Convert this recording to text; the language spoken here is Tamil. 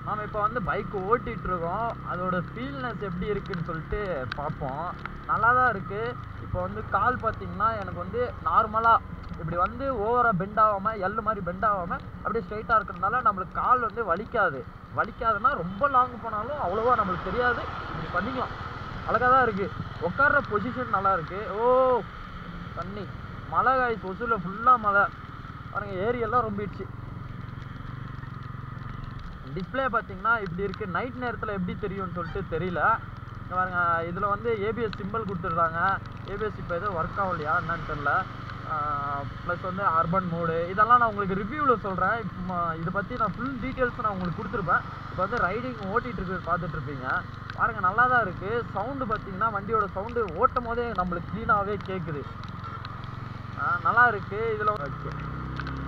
நாம் இப்போ வந்து பைக் ஓட்டிகிட்டு இருக்கோம் அதோட ஃபீல்னஸ் எப்படி இருக்குன்னு சொல்லிட்டு பார்ப்போம் நல்லா தான் இருக்குது இப்போ வந்து கால் பார்த்தீங்கன்னா எனக்கு வந்து நார்மலாக இப்படி வந்து ஓவராக பெண்ட் ஆகாமல் எள்ளு மாதிரி பெண்ட் ஆகாமல் அப்படியே ஸ்ட்ரைட்டாக இருக்கிறதுனால நம்மளுக்கு கால் வந்து வலிக்காது வலிக்காதுன்னா ரொம்ப லாங் போனாலும் அவ்வளோவா நம்மளுக்கு தெரியாது இப்படி பண்ணிக்கலாம் அழகாக தான் இருக்குது உட்கார்ற பொசிஷன் நல்லா இருக்குது ஓ தண்ணி மழை காய்ச்சி ஒசூரில் ஃபுல்லாக மழை பாருங்க ஏரியெல்லாம் ரொம்பிடுச்சு டிஸ்ப்ளே பார்த்தீங்கன்னா இப்படி இருக்குது நைட் நேரத்தில் எப்படி தெரியும்னு சொல்லிட்டு தெரியல இங்க பாருங்க இதில் வந்து ஏபிஎஸ் சிம்பிள் கொடுத்துருக்காங்க ஏபிஎஸ் இப்போ எதுவும் ஒர்க் ஆகலையா என்னன்னு தெரில ப்ளஸ் வந்து அர்பன் மோடு இதெல்லாம் நான் உங்களுக்கு ரிவ்யூவில் சொல்கிறேன் இதை பற்றி நான் ஃபுல் டீட்டெயில்ஸ் நான் உங்களுக்கு கொடுத்துருப்பேன் இப்போ வந்து ரைடிங் ஓட்டிகிட்டு இருக்கு பார்த்துட்டு இருப்பீங்க பாருங்க நல்லா தான் இருக்குது சவுண்டு பார்த்தீங்கன்னா வண்டியோட சவுண்டு ஓட்டும் போதே நம்மளுக்கு க்ளீனாகவே கேட்குது ஆ, நல்லா இருக்குது இதில் ஓகே